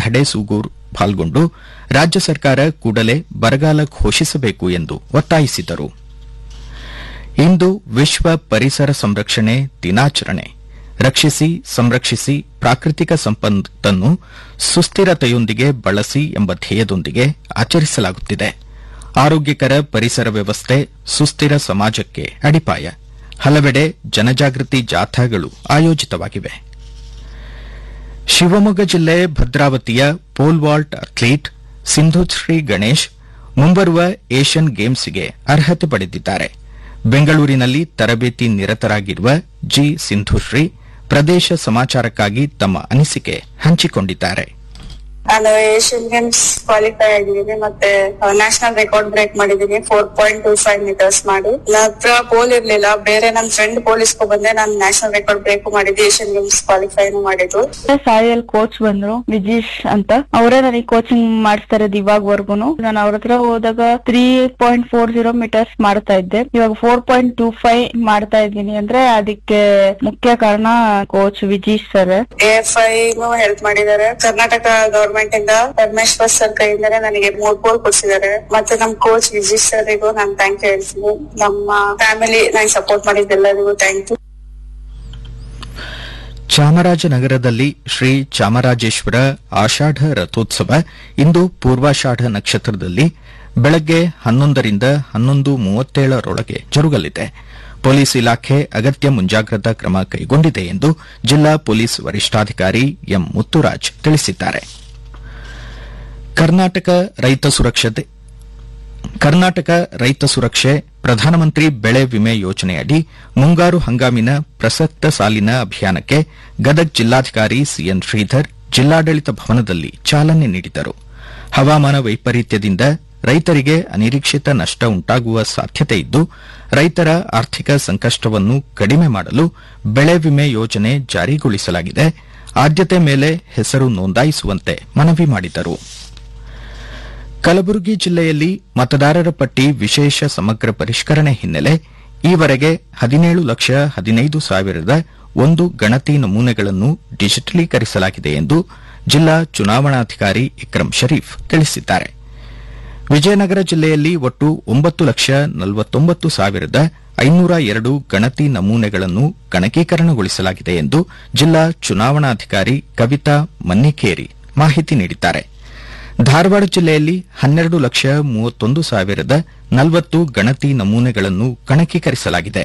ಧಡೆಸೂಗೂರ್ ಪಾಲ್ಗೊಂಡು ರಾಜ್ಯ ಸರ್ಕಾರ ಕೂಡಲೇ ಬರಗಾಲ ಘೋಷಿಸಬೇಕು ಎಂದು ಒತ್ತಾಯಿಸಿದರು ಇಂದು ವಿಶ್ವ ಪರಿಸರ ಸಂರಕ್ಷಣೆ ದಿನಾಚರಣೆ ರಕ್ಷಿಸಿ ಸಂರಕ್ಷಿಸಿ ಪ್ರಾಕೃತಿಕ ಸಂಪತ್ತನ್ನು ಸುಸ್ಥಿರತೆಯೊಂದಿಗೆ ಬಳಸಿ ಎಂಬ ಧ್ಯೇಯದೊಂದಿಗೆ ಆಚರಿಸಲಾಗುತ್ತಿದೆ ಆರೋಗ್ಯಕರ ಪರಿಸರ ವ್ಯವಸ್ಥೆ ಸುಸ್ಥಿರ ಸಮಾಜಕ್ಕೆ ಅಡಿಪಾಯ ಹಲವೆಡೆ ಜನಜಾಗೃತಿ ಜಾಥಾಗಳು ಆಯೋಜಿತವಾಗಿವೆ ಶಿವಮೊಗ್ಗ ಜಿಲ್ಲೆ ಭದ್ರಾವತಿಯ pole vault athlete Sindhushree Ganesh ಮುಂಬರುವ ಏಷ್ಯನ್ ಗೇಮ್ಸ್ಗೆ ಅರ್ಹತೆ ಪಡೆದಿದ್ದಾರೆ ಬೆಂಗಳೂರಿನಲ್ಲಿ ತರಬೇತಿ ನಿರತರಾಗಿರುವ ಜಿ ಸಿಂಧುಶ್ರೀ ಪ್ರದೇಶ ಸಮಾಚಾರಕ್ಕಾಗಿ ತಮ್ಮ ಅನಿಸಿಕೆ ಹಂಚಿಕೊಂಡಿದ್ದಾರೆ ನಾನು ಏಷ್ಯನ್ ಗೇಮ್ಸ್ ಕ್ವಾಲಿಫೈ ಆಗಿದ್ದೀನಿ ಮತ್ತೆ ನ್ಯಾಷನಲ್ ರೆಕಾರ್ಡ್ ಬ್ರೇಕ್ ಮಾಡಿದೀನಿ four point two five metres ಮಾಡಿ ನನ್ನ ಹತ್ರ ಪೋಲ್ ಇರ್ಲಿಲ್ಲ ಬೇರೆ ನನ್ನ ಫ್ರೆಂಡ್ ಪೋಲಿಸ್ಕೊ ಬಂದೆ ನಾನು ನ್ಯಾಷನಲ್ ರೆಕಾರ್ಡ್ ಬ್ರೇಕ್ ಮಾಡಿದ್ದೆ ಏಷ್ಯನ್ ಗೇಮ್ಸ್ ಕ್ವಾಲಿಫೈನು ಮಾಡಿದ್ದು ಸಾಯಿಲ್ ಕೋಚ್ ಬಂದ್ರು ವಿಜೀಶ್ ಅಂತ ಅವರೇ ನನಗೆ ಕೋಚಿಂಗ್ ಮಾಡಿಸ್ತಾ ಇರೋದು ಇವಾಗವರೆಗೂ ನಾನು ಅವ್ರ ಹತ್ರ ಹೋದಾಗ three point four zero metres ಮಾಡ್ತಾ ಇದ್ದೆ ಇವಾಗ ಫೋರ್ ಪಾಯಿಂಟ್ ಟೂ ಫೈವ್ ಮಾಡ್ತಾ ಇದ್ದೀನಿ ಅಂದ್ರೆ ಅದಕ್ಕೆ ಮುಖ್ಯ ಕಾರಣ coach Vijeesh sir A F ಐನು ಹೆಲ್ಪ್ ಮಾಡಿದ್ದಾರೆ ಕರ್ನಾಟಕ ಗವರ್ಮೆಂಟ್ ಇಂದ ಪರಮೇಶ್ವರ್ ಸರ್ ಕೈಯಿಂದನೇ ನನಗೆ ಮೂರ್ ಪೋಲ್ ಕೊಡ್ಸಿದ್ದಾರೆ ಮತ್ತೆ ನಮ್ ಕೋಚ್ ವಿಜೀಶ್ ಸರ್ಗೂ ನಾನು ಥ್ಯಾಂಕ್ ಯು ಹೇಳ್ತೀನಿ ನಮ್ಮ ಫ್ಯಾಮಿಲಿ ನಂಗೆ ಸಪೋರ್ಟ್ ಮಾಡಿದ್ದೆಲ್ಲರಿಗೂ ಥ್ಯಾಂಕ್ ಯು ಚಾಮರಾಜನಗರದಲ್ಲಿ ಶ್ರೀ ಚಾಮರಾಜೇಶ್ವರ ಆಷಾಢ ರಥೋತ್ಸವ ಇಂದು ಪೂರ್ವಾಷಾಢ ನಕ್ಷತ್ರದಲ್ಲಿ ಬೆಳಗ್ಗೆ ಹನ್ನೊಂದರಿಂದ ಹನ್ನೊಂದು ಮೂವತ್ತೇಳರೊಳಗೆ ಜರುಗಲಿದೆ ಪೊಲೀಸ್ ಇಲಾಖೆ ಅಗತ್ಯ ಮುಂಜಾಗ್ರತಾ ಕ್ರಮ ಕೈಗೊಂಡಿದೆ ಎಂದು ಜಿಲ್ಲಾ ಪೊಲೀಸ್ ವರಿಷ್ಠಾಧಿಕಾರಿ ಎಂ ಮುತ್ತುರಾಜ್ ತಿಳಿಸಿದ್ದಾರೆ ಕರ್ನಾಟಕ ರೈತ ಸುರಕ್ಷತೆ ಕರ್ನಾಟಕ ರೈತ ಸುರಕ್ಷೆ ಪ್ರಧಾನಮಂತ್ರಿ ಬೆಳೆ ವಿಮೆ ಯೋಜನೆಯಡಿ ಮುಂಗಾರು ಹಂಗಾಮಿನ ಪ್ರಸಕ್ತ ಸಾಲಿನ ಅಭಿಯಾನಕ್ಕೆ ಗದಗ್ ಜಿಲ್ಲಾಧಿಕಾರಿ ಸಿಎನ್ ಶ್ರೀಧರ್ ಜಿಲ್ಲಾಡಳಿತ ಭವನದಲ್ಲಿ ಚಾಲನೆ ನೀಡಿದರು ಹವಾಮಾನ ವೈಪರೀತ್ಯದಿಂದ ರೈತರಿಗೆ ಅನಿರೀಕ್ಷಿತ ನಷ್ಟ ಉಂಟಾಗುವ ಸಾಧ್ಯತೆ ಇದ್ದು ರೈತರ ಆರ್ಥಿಕ ಸಂಕಷ್ಟವನ್ನು ಕಡಿಮೆ ಮಾಡಲು ಬೆಳೆ ವಿಮೆ ಯೋಜನೆ ಜಾರಿಗೊಳಿಸಲಾಗಿದೆ ಆದ್ಯತೆ ಮೇಲೆ ಹೆಸರು ನೋಂದಾಯಿಸುವಂತೆ ಮನವಿ ಮಾಡಿದರು ಕಲಬುರಗಿ ಜಿಲ್ಲೆಯಲ್ಲಿ ಮತದಾರರ ಪಟ್ಟಿ ವಿಶೇಷ ಸಮಗ್ರ ಪರಿಷ್ಕರಣೆ ಹಿನ್ನೆಲೆ ಈವರೆಗೆ ಹದಿನೇಳು ಲಕ್ಷ ಹದಿನೈದು ಸಾವಿರದ ಒಂದು ಗಣತಿ ನಮೂನೆಗಳನ್ನು ಡಿಜಿಟಲೀಕರಿಸಲಾಗಿದೆ ಎಂದು ಜಿಲ್ಲಾ ಚುನಾವಣಾಧಿಕಾರಿ ಇಕ್ರಂ ಶರೀಫ್ ತಿಳಿಸಿದ್ದಾರೆ ವಿಜಯನಗರ ಜಿಲ್ಲೆಯಲ್ಲಿ ಒಟ್ಟು ಒಂಬತ್ತು ಲಕ್ಷ ನಲವತ್ತೊಂಬತ್ತು ಸಾವಿರದ ಐನೂರ ಎರಡು ಗಣತಿ ನಮೂನೆಗಳನ್ನು ಗಣಕೀಕರಣಗೊಳಿಸಲಾಗಿದೆ ಎಂದು ಜಿಲ್ಲಾ ಚುನಾವಣಾಧಿಕಾರಿ ಕವಿತಾ ಮನ್ನಿಕೇರಿ ಮಾಹಿತಿ ನೀಡಿದ್ದಾರೆ ಧಾರವಾಡ ಜಿಲ್ಲೆಯಲ್ಲಿ ಹನ್ನೆರಡು ಲಕ್ಷ ಮೂವತ್ತೊಂದು ಸಾವಿರದ ನಲವತ್ತು ಗಣತಿ ನಮೂನೆಗಳನ್ನು ಗಣಕೀಕರಿಸಲಾಗಿದೆ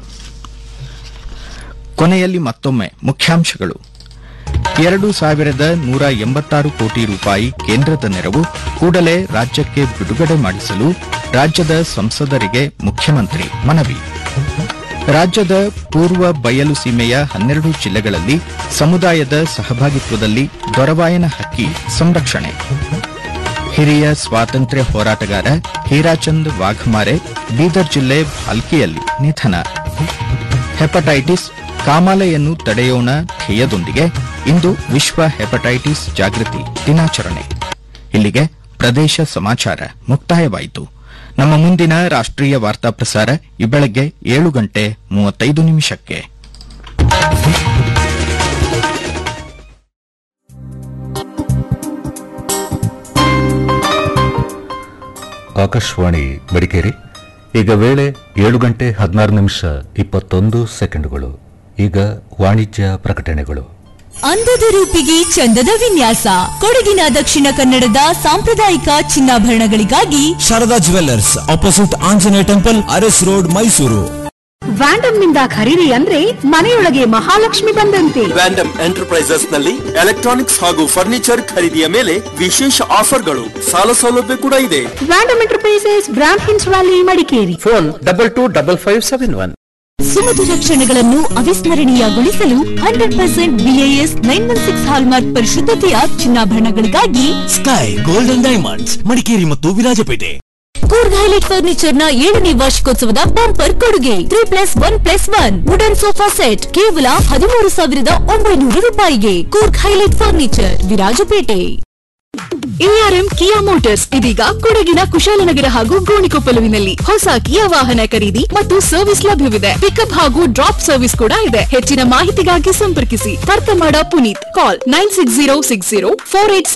ಕೊನೆಯಲ್ಲಿ ಮತ್ತೊಮ್ಮೆ ಮುಖ್ಯಾಂಶಗಳು ಎರಡು ಸಾವಿರದ ನೂರ ಎಂಬತ್ತಾರು ಕೋಟಿ ರೂಪಾಯಿ ಕೇಂದ್ರದ ನೆರವು ಕೂಡಲೇ ರಾಜ್ಯಕ್ಕೆ ಬಿಡುಗಡೆ ಮಾಡಿಸಲು ರಾಜ್ಯದ ಸಂಸದರಿಗೆ ಮುಖ್ಯಮಂತ್ರಿ ಮನವಿ ರಾಜ್ಯದ ಪೂರ್ವ ಬಯಲು ಸೀಮೆಯ ಹನ್ನೆರಡು ಜಿಲ್ಲೆಗಳಲ್ಲಿ ಸಮುದಾಯದ ಸಹಭಾಗಿತ್ವದಲ್ಲಿ ದೊರವಾಯನ ಹಕ್ಕಿ ಸಂರಕ್ಷಣೆ ಹಿರಿಯ ಸ್ವಾತಂತ್ರ್ಯ ಹೋರಾಟಗಾರ ಹೀರಾಚಂದ್ ವಾಘಮಾರೆ ಬೀದರ್ ಜಿಲ್ಲೆ ಭಾಲ್ಕಿಯಲ್ಲಿ ನಿಧನ ಹೆಪಟೈಟಿಸ್ ಕಾಮಾಲೆಯನ್ನು ತಡೆಯೋಣ ಧ್ಯೇಯದೊಂದಿಗೆ ಇಂದು ವಿಶ್ವ ಹೆಪಟೈಟಿಸ್ ಜಾಗೃತಿ ದಿನಾಚರಣೆ ಇಲ್ಲಿಗೆ ಪ್ರದೇಶ ಸಮಾಚಾರ ಮುಕ್ತಾಯವಾಯಿತು ನಮ್ಮ ಮುಂದಿನ ರಾಷ್ಟ್ರೀಯ ವಾರ್ತಾ ಪ್ರಸಾರ ಈ ಬೆಳಗ್ಗೆ ಏಳು ಗಂಟೆ ಮೂವತ್ತೈದು ನಿಮಿಷಕ್ಕೆ ಆಕಾಶವಾಣಿ ಮಡಿಕೇರಿ ಈಗ ವೇಳೆ ಏಳು ಗಂಟೆ ಹದಿನಾರು ನಿಮಿಷ ಇಪ್ಪತ್ತೊಂದು ಸೆಕೆಂಡುಗಳು ಈಗ ವಾಣಿಜ್ಯ ಪ್ರಕಟಣೆಗಳು ಅಂದದ ರೂಪಿಗೆ ಚಂದದ ವಿನ್ಯಾಸ ಕೊಡಗಿನ ದಕ್ಷಿಣ ಕನ್ನಡದ ಸಾಂಪ್ರದಾಯಿಕ ಚಿನ್ನಾಭರಣಗಳಿಗಾಗಿ Sharada jewellers opposite Anjaneya temple Aras road Mysuru Vandam ನಿಂದ ಖರೀದಿ ಅಂದ್ರೆ ಮನೆಯೊಳಗೆ ಮಹಾಲಕ್ಷ್ಮಿ ಬಂದಂತೆ ವ್ಯಾಂಡಮ್ ಎಂಟರ್ಪ್ರೈಸಸ್ ನಲ್ಲಿ ಎಲೆಕ್ಟ್ರಾನಿಕ್ಸ್ ಹಾಗೂ ಫರ್ನಿಚರ್ ಖರೀದಿಯ ಮೇಲೆ ವಿಶೇಷ ಆಫರ್ಗಳು ಸಾಲ ಸೌಲಭ್ಯ ಕೂಡ ಇದೆ ವ್ಯಾಂಡಮ್ ಎಂಟರ್ಪ್ರೈಸಸ್ ಬ್ರಾಂಡ್ ಹಿನ್ಸ್ valley Madikeri phone double two double five seven one ಸುಮಧುರ ಕ್ಷಣಗಳನ್ನು ಅವಿಸ್ಮರಣೀಯಗೊಳಿಸಲು hundred percent BIS nine one six hallmark ಪರಿಶುದ್ಧತೆಯ ಚಿನ್ನಾಭರಣಗಳಿಗಾಗಿ ಸ್ಕೈ ಗೋಲ್ಡನ್ ಡೈಮಂಡ್ಸ್ ಮಡಿಕೇರಿ ಮತ್ತು ವಿರಾಜಪೇಟೆ ಕೂರ್ಗ್ ಹೈಲೈಟ್ ಫರ್ನಿಚರ್ ನ ಏಳನೇ ವಾರ್ಷಿಕೋತ್ಸವದ ಬಂಪರ್ ಕೊಡುಗೆ three plus one plus one wooden sofa set ಕೇವಲ ಹದಿಮೂರು ಸಾವಿರದ ಒಂಬೈನೂರು ರೂಪಾಯಿಗೆ Coorg highlight furniture Virajpet ARM Kia Motors ಇದೀಗ ಕೊಡಗಿನ ಕುಶಾಲನಗರ ಹಾಗೂ ಗೋಣಿಕೊಪ್ಪಲುವಿನಲ್ಲಿ ಹೊಸ ಕಿಯಾ ವಾಹನ ಖರೀದಿ ಮತ್ತು ಸರ್ವಿಸ್ ಲಭ್ಯವಿದೆ ಪಿಕಪ್ ಹಾಗೂ ಡ್ರಾಪ್ ಸರ್ವಿಸ್ ಕೂಡ ಇದೆ ಹೆಚ್ಚಿನ ಮಾಹಿತಿಗಾಗಿ ಸಂಪರ್ಕಿಸಿ ತರ್ಕಮಾಡ Puneeth call nine six zero six zero four eight